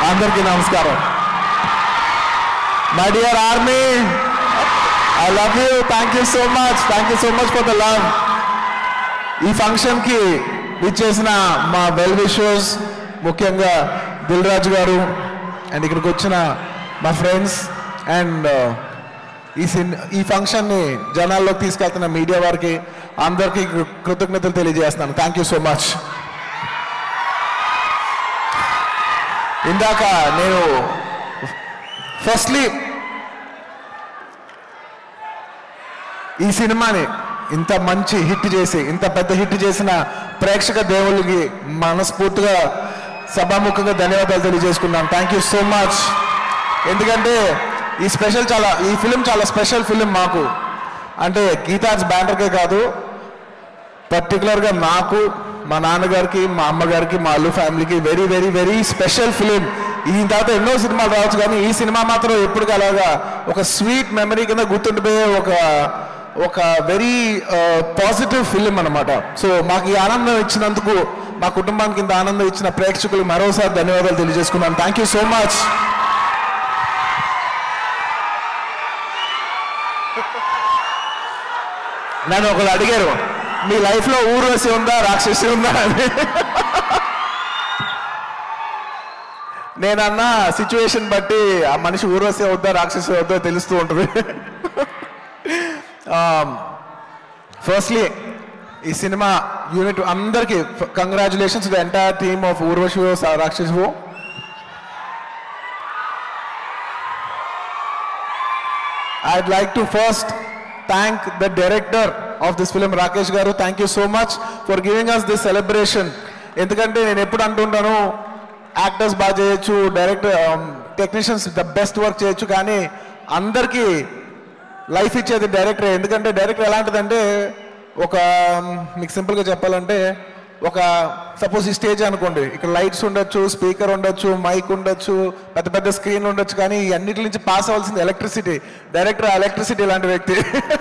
అందరికీ నమస్కారం my dear army I love you thank you so much thank you so much for the love ఈ ఫంక్షన్కి ఇచ్చేసిన మా వెల్ విషర్స్ ముఖ్యంగా దిల్ రాజు గారు అండ్ ఇక్కడికి వచ్చిన మా ఫ్రెండ్స్ అండ్ ఈ సిన్ ఈ ఫంక్షన్ని జనాల్లోకి తీసుకెళ్తున్న మీడియా వారికి అందరికీ కృ- కృతజ్ఞతలు తెలియజేస్తున్నాను థ్యాంక్ యూ సో మచ్ ఇందాక నేను ఫస్ట్లీ ఈ సినిమాని ఇంత మంచి హిట్ చేసి ఇంత పెద్ద హిట్ చేసిన ప్రేక్షక దేవుళ్ళకి మనస్ఫూర్తిగా సభాముఖంగా ధన్యవాదాలు తెలియజేసుకున్నాను థ్యాంక్ యూ సో మచ్ ఎందుకంటే ఈ స్పెషల్ చాలా ఈ ఫిలిం చాలా స్పెషల్ ఫిలిం మాకు అంటే గీతాజ్ బ్యానర్కే కాదు పర్టికులర్గా నాకు మా నాన్నగారికి మా అమ్మగారికి మా అల్లు ఫ్యామిలీకి very very very special film దీని తర్వాత ఎన్నో సినిమాలు రావచ్చు కానీ ఈ సినిమా మాత్రం ఎప్పటికీ అలాగా ఒక స్వీట్ మెమరీ కింద గుర్తుండిపోయే ఒక ఒక వెరీ పాజిటివ్ ఫిలిం అనమాట సో మాకు ఈ ఆనందం ఇచ్చినందుకు మా కుటుంబానికి ఇంత ఆనందం ఇచ్చిన ప్రేక్షకులు మరోసారి ధన్యవాదాలు తెలియజేసుకున్నాను థ్యాంక్ యూ సో మచ్ నన్ను ఒకరు అడిగారు మీ లైఫ్లో ఊర్వశి ఉందా రాక్షసి ఉందా అని నేనన్నా సిచ్యువేషన్ బట్టి ఆ మనిషి ఊర్వశి అవుద్దా రాక్షసి అవుద్దా తెలుస్తూ ఉంటుంది ఫస్ట్లీ ఈ సినిమా యూనిట్ అందరికీ congratulations the entire team of Urvashi Rakshasi I'd like to first thank the director of this film, Rakesh Garu. Thank you so much for giving us this celebration. ఎందుకంటే నేను ఎప్పుడు అంటుంటాను యాక్టర్స్ బాగా చేయొచ్చు director technicians the best work చేయొచ్చు కానీ అందరికీ life ఇచ్చేది director ఎందుకంటే డైరెక్టర్ ఎలాంటిదంటే ఒక మీకు సింపుల్గా చెప్పాలంటే ఒక సపోజ్ ఈ స్టేజ్ అనుకోండి ఇక్కడ లైట్స్ ఉండొచ్చు స్పీకర్ ఉండొచ్చు మైక్ ఉండొచ్చు పెద్ద పెద్ద స్క్రీన్ ఉండొచ్చు కానీ ఈ అన్నిటి నుంచి పాస్ అవ్వాల్సింది ఎలక్ట్రిసిటీ డైరెక్టర్ ఎలక్ట్రిసిటీ లాంటి వ్యక్తి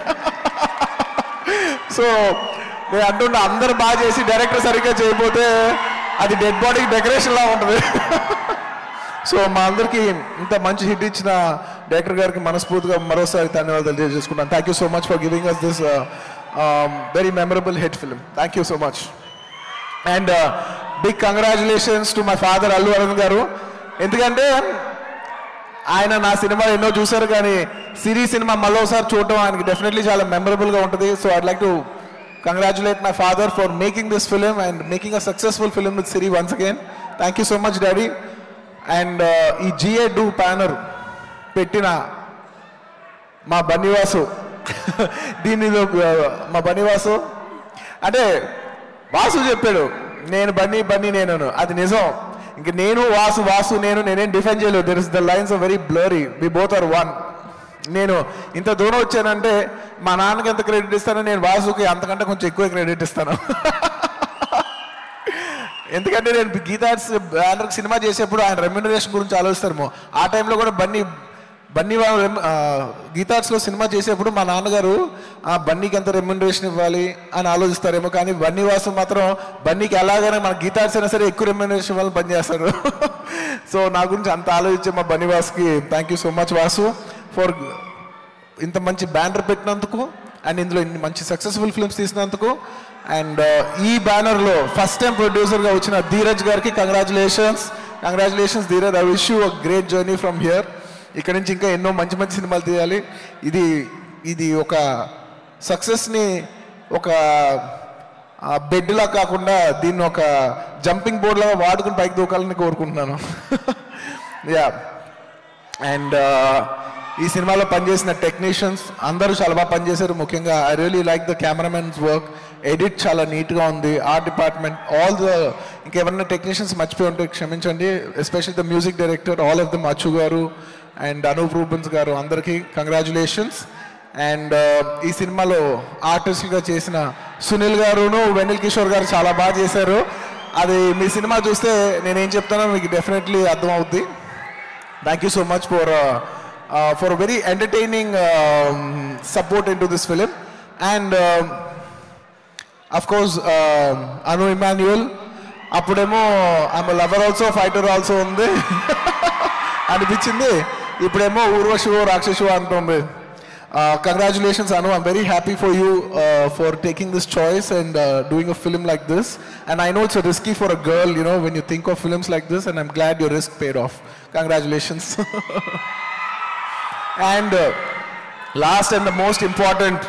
సో నేను అంటున్నా అందరు బాగా చేసి డైరెక్టర్ సరిగ్గా చేయకపోతే అది డెడ్ బాడీకి డెకరేషన్ లా ఉంటుంది సో మా అందరికి ఇంత మంచి హిట్ ఇచ్చిన డైరెక్టర్ గారికి మనస్ఫూర్తిగా మరోసారి ధన్యవాదాలు తెలియజేసుకుంటాను thank you so much for giving us this very memorable hit film thank you so much and big congratulations to my father Allu Arun garu ఎందుకంటే ఆయన నా సినిమా ఎన్నో చూశారు కానీ సిరీ సినిమా మరోసారి చూడటం ఆయనకి డెఫినెట్లీ చాలా మెమరబుల్గా ఉంటుంది so I'd like to congratulate my father for making this film and making a successful film with Siri once again thank you so much daddy and ఈ జిఏ డూ ప్యానర్ పెట్టిన మా బన్నివాసు దీని మా బన్నివాసు అంటే వాసు చెప్పాడు నేను బన్నీ బన్నీ నేను అది నిజం ఇంక నేను వాసు వాసు నేను నేనేం డిఫెండ్ చేయలేదు there is the lines are very blurry we both are one నేను ఇంత దూరం వచ్చానంటే మా నాన్నకి ఎంత క్రెడిట్ ఇస్తానో నేను వాసుకి అంతకంటే కొంచెం ఎక్కువ క్రెడిట్ ఇస్తాను ఎందుకంటే నేను గీతార్స్ బ్యానర్కి సినిమా చేసేప్పుడు ఆయన రెమ్యునరేషన్ గురించి ఆలోచిస్తారేమో ఆ టైంలో కూడా బన్నీ బన్నీ వాళ్ళు రెమ్- ఆ, గీతార్స్లో సినిమా చేసేప్పుడు మా నాన్నగారు ఆ బన్నీకి ఎంత రెమ్యునరేషన్ ఇవ్వాలి అని ఆలోచిస్తారేమో కానీ బన్నీ వాసు మాత్రం బన్నీకి ఎలాగైనా మన గీతార్స్ అయినా సరే ఎక్కువ రెమ్యునరేషన్ వాళ్ళు పనిచేస్తారు సో నా గురించి అంత ఆలోచించే మా బన్నీ వాసుకి thank you so much Vasu for ఇంత మంచి బ్యానర్ పెట్టినందుకు అండ్ ఇందులో ఇన్ని మంచి సక్సెస్ఫుల్ ఫిల్మ్స్ తీసినందుకు అండ్ ఈ బ్యానర్లో ఫస్ట్ టైం ప్రొడ్యూసర్గా వచ్చిన ధీరజ్ గారికి congratulations congratulations Dheeraj I wish you a great journey from here ఇక్కడ నుంచి ఇంకా ఎన్నో మంచి మంచి సినిమాలు తీయాలి ఇది ఇది ఒక సక్సెస్ని ఒక బెడ్లా కాకుండా దీన్ని ఒక జంపింగ్ బోర్డ్ లాగా వాడుకుని పైకి దూకాలని కోరుకుంటున్నాను యా అండ్ ఈ సినిమాలో పనిచేసిన టెక్నీషియన్స్ అందరూ చాలా బాగా పనిచేశారు ముఖ్యంగా I really like the cameramen's work edit చాలా నీట్గా ఉంది ఆర్ట్ డిపార్ట్మెంట్ ఆల్ ద ఇంకెవరైనా టెక్నీషియన్స్ మర్చిపోయి ఉంటే క్షమించండి especially the music director all of them Achu garu and Anoop రూబన్స్ గారు అందరికీ కంగ్రాచులేషన్స్ అండ్ ఈ సినిమాలో ఆర్టిస్ట్గా చేసిన సునీల్ గారును వెనిల్ కిషోర్ గారు చాలా బాగా చేశారు అది మీ సినిమా చూస్తే నేనేం చెప్తానో మీకు డెఫినెట్లీ అర్థమవుద్ది thank you so much for for very entertaining support in to this film and of course Anu Emmanuel అప్పుడేమో ఆమె లవర్ ఆల్సో ఫైటర్ ఆల్సో ఉంది అనిపించింది ఇప్పుడేమో ఊర్వశివో రాక్షసో అంటుంది congratulations Anu I'm very happy for you for taking this choice and doing a film like this and I know it's risky for a girl you know when you think of films like this and I'm glad your risk paid off congratulations and last and the most important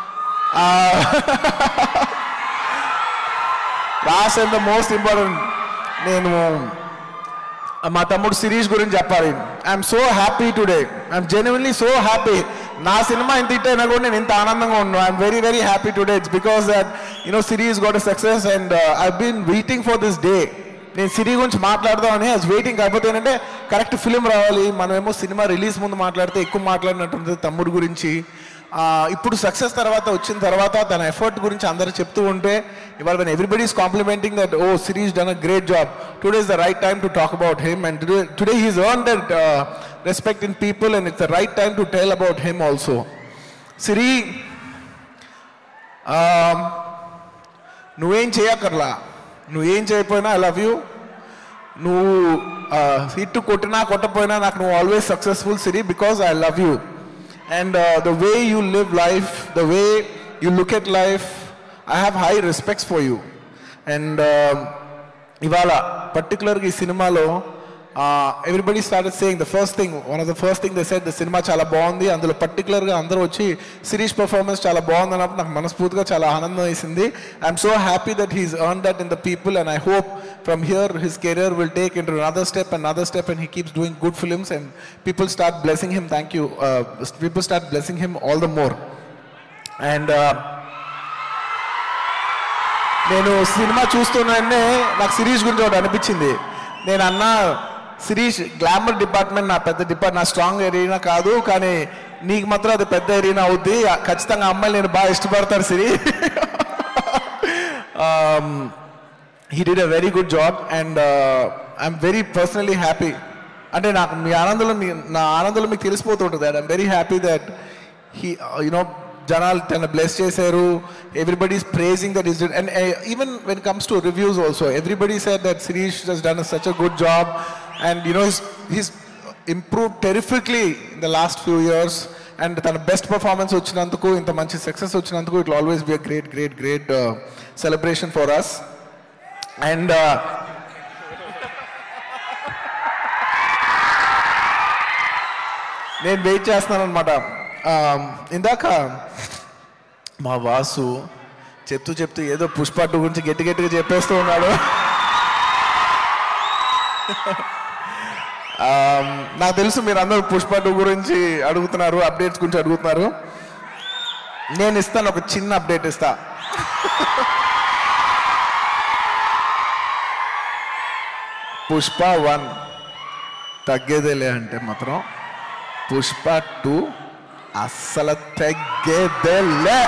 last and the most important నేను మా తమ్ముడు సిరీస్ గురించి చెప్పాలి I'm so happy today I'm genuinely so happy నా cinema ఇంత hit అయినా కూడా నేను ఇంత ఆనందంగా ఉన్నాను I'm very very happy today it's because that you know Sirish got success and I been waiting for this day నేను సిరీ గురించి మాట్లాడదామని ఐ వెయిటింగ్ కాకపోతే ఏంటంటే కరెక్ట్ ఫిలిం రావాలి మనమేమో సినిమా రిలీజ్ ముందు మాట్లాడితే ఎక్కువ మాట్లాడినట్టుంది తమ్ముడు గురించి ఆ, ఇప్పుడు సక్సెస్ తర్వాత వచ్చిన తర్వాత తన ఎఫర్ట్ గురించి అందరూ చెప్తూ ఉంటే ఇవాళ when everybody is complimenting that oh Sirish done a great job today is the right time to talk about him and today today he's earn that respect in people and it's the right time to tell about him also Siri నువ్వేం చేయక్కర్లా నువ్వేం చేయకపోయినా I love you నువ్వు hit కొట్టినా కొట్టపోయినా నాకు నువ్వు always successful Siri because I love you and the way you live life the way you look at life I have high respects for you and ఇవాళ పర్టికులర్గా ఈ సినిమాలో everybody start saying the first thing one of the first thing they said the cinema చాలా బాగుంది అందులో పర్టికులర్గా అందరూ వచ్చి సిరీస్ పర్ఫార్మెన్స్ చాలా బాగుంది అన్నప్పుడు నాకు మనస్ఫూర్తిగా చాలా ఆనందం వేసింది I'm so happy that he's earn that in the people and I hope from here his career will take in to another step and other step and he keeps doing good films and people start blessing him thank you people start blessing him all the more and నేను cinema చూస్తున్నానే నాకు సిరీస్ గురించి ఒకటి అనిపించింది నేను అన్న series glamour department నా పెద్ద డిపార్ట్ నా స్ట్రాంగ్ ఏరియా కాదు కానీ నీకు మాత్రం అది పెద్ద ఏరియా అవుద్ది ఖచ్చితంగా అమ్మాయిలు నేను బాగా ఇష్టపడతారు Siri he did a very good job and I'm very personally happy అంటే నాకు మీ ఆనందంలో మీ నా ఆనందంలో మీకు తెలిసిపోతుంటుంది I'm very happy that he you know జనాలు తన బ్లెస్ చేశారు everybody is praising that is and even when comes to reviews also everybody said that Sirish has done such a good job and you know he's improve terrifically in the last few years and తన best performance వచ్చినందుకు ఇంత మంచి success వచ్చినందుకు it always be a great great great celebration for us and నేను wait చేస్తున్నాను అనమాట ఇందాక మా వాసు చెప్తూ చెప్తూ ఏదో పుష్ప టూ గురించి గట్టి గట్టిగా చెప్పేస్తూ ఉన్నాడు Um, నాకు తెలుసు మీరు అందరూ పుష్ప టూ గురించి అడుగుతున్నారు అప్డేట్స్ గురించి అడుగుతున్నారు నేను ఇస్తాను ఒక చిన్న అప్డేట్ ఇస్తా పుష్ప వన్ తగ్గేదేలే అంటే మాత్రం పుష్ప టూ అస్సలు తగ్గేదేలే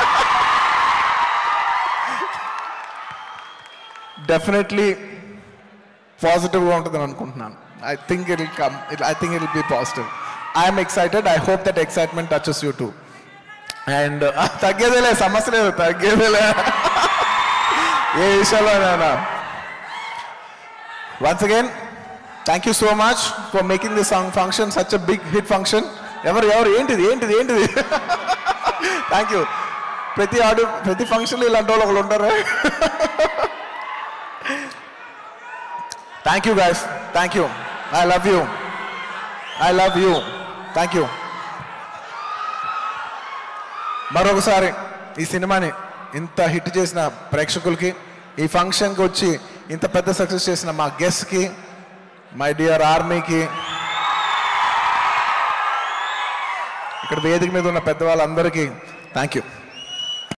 డెఫినెట్లీ పాజిటివ్గా ఉంటుందని అనుకుంటున్నాను I think it will come I think it will be positive I'm excited I hope that excitement touches you too and తగ్గేదేలే సమస్య లేదు తగ్గేదేలే ఏ విషయంలోనైనా once again thank you so much for making this song function such a big hit function ఎవరు ఎవరు ఏంటిది ఏంటిది ఏంటిది థ్యాంక్ యూ ప్రతి ఆడు ప్రతి ఫంక్షన్లో ఇలాంటి వాళ్ళు ఒకళ్ళు ఉంటారు thank you guys thank you I love you I love you thank you మరొకసారి ఈ సినిమాని ఇంత హిట్ చేసిన ప్రేక్షకులకి ఈ ఫంక్షన్కి వచ్చి ఇంత పెద్ద సక్సెస్ చేసిన మా గెస్ట్కి మై డియర్ ఆర్మీకి ఇక్కడ వేదిక మీద ఉన్న పెద్దవాళ్ళందరికీ థ్యాంక్ యూ